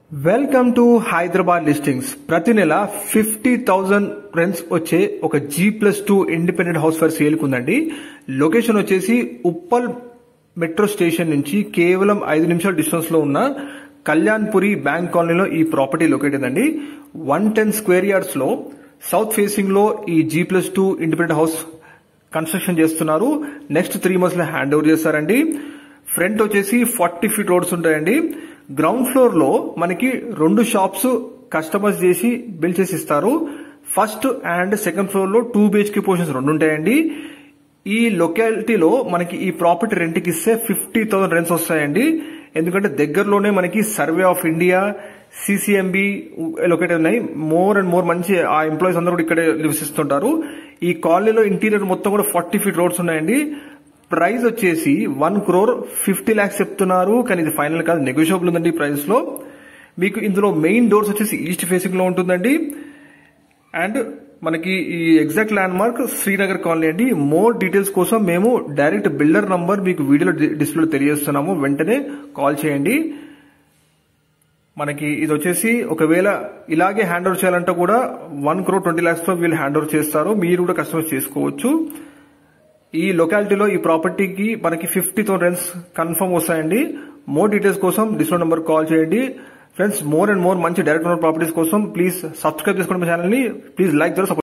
welcome to Hyderabad listings ప్రతి నెల fifty thousand rents వచ్చే ఒక G plus two independent house for sale ఉందండి లొకేషన్ వచ్చేసి ఉప్పల్ మెట్రో స్టేషన్ నుంచి కేవలం ఐదు నిమిషాల డిస్టెన్స్ లో ఉన్న కళ్యాణ్పురి బ్యాంక్ కాలనీలో ఈ ప్రాపర్టీ లొకేటెడ్ అండి వన్ టెన్ స్క్వేర్ యార్డ్స్ లో సౌత్ ఫేసింగ్ లో ఈ G plus two independent house construction చేస్తున్నారు నెక్స్ట్ త్రీ మంత్స్ లో హ్యాండ్ ఓవర్ చేస్తారండి ఫ్రంట్ వచ్చేసి ఫార్టీ ఫీట్ రోడ్స్ ఉంటాయండి గ్రౌండ్ ఫ్లోర్ లో మనకి రెండు షాప్స్ కస్టమైజ్ చేసి బిల్ చేసి ఇస్తారు ఫస్ట్ అండ్ సెకండ్ ఫ్లోర్ లో టూ బిహెచ్కే పోర్షన్స్ రెండు ఉంటాయండి ఈ లొకాలిటీలో మనకి ఈ ప్రాపర్టీ రెంట్కి ఇస్తే ఫిఫ్టీ థౌసండ్ రెంట్స్ వస్తాయండి ఎందుకంటే దగ్గరలోనే మనకి survey of India CCMB locate ఉన్నాయి మోర్ అండ్ మోర్ మంచి ఆ ఎంప్లాయీస్ అందరూ కూడా ఇక్కడే నివసిస్తుంటారు ఈ కాలనీలో ఇంటీరియర్ మొత్తం కూడా ఫార్టీ ఫీట్ రోడ్స్ ఉన్నాయండి ప్రైస్ వచ్చేసి వన్ క్రోర్ ఫిఫ్టీ ల్యాక్స్ చెప్తున్నారు కానీ ఇది ఫైనల్ కాదు నెగోషియబుల్ ఉందండి ప్రైస్ లో మీకు ఇందులో మెయిన్ డోర్స్ వచ్చేసి ఈస్ట్ ఫేసింగ్ లో ఉంటుందండి అండ్ మనకి ఈ exact landmark Srinagar colony అండి మోర్ డీటెయిల్స్ కోసం మేము డైరెక్ట్ బిల్డర్ నంబర్ మీకు వీడియోలో డిస్ప్లే తెలియజేస్తున్నాము వెంటనే కాల్ చేయండి మనకి ఇది వచ్చేసి ఒకవేళ ఇలాగే హ్యాండ్ ఓవర్ చేయాలంటే కూడా వన్ క్రోర్ ట్వంటీ ల్యాక్స్ తో వీళ్ళు హ్యాండ్ ఓవర్ చేస్తారు మీరు కూడా కస్టమైజ్ చేసుకోవచ్చు ఈ లొకాలిటీలో ఈ ప్రాపర్టీకి మనకి ఫిఫ్టీ థౌసండ్ రెంట్స్ కన్ఫర్మ్ వస్తాయండి మోర్ డీటెయిల్స్ కోసం డిస్ప్లే నెంబర్ కాల్ చేయండి ఫ్రెండ్స్ మోర్ అండ్ మోర్ మంచి డైరెక్ట్ ప్రాపర్టీస్ కోసం ప్లీజ్ సబ్స్క్రైబ్ చేసుకోండి మా ఛానల్ ని ప్లీజ్ లైక్ సపోర్ట్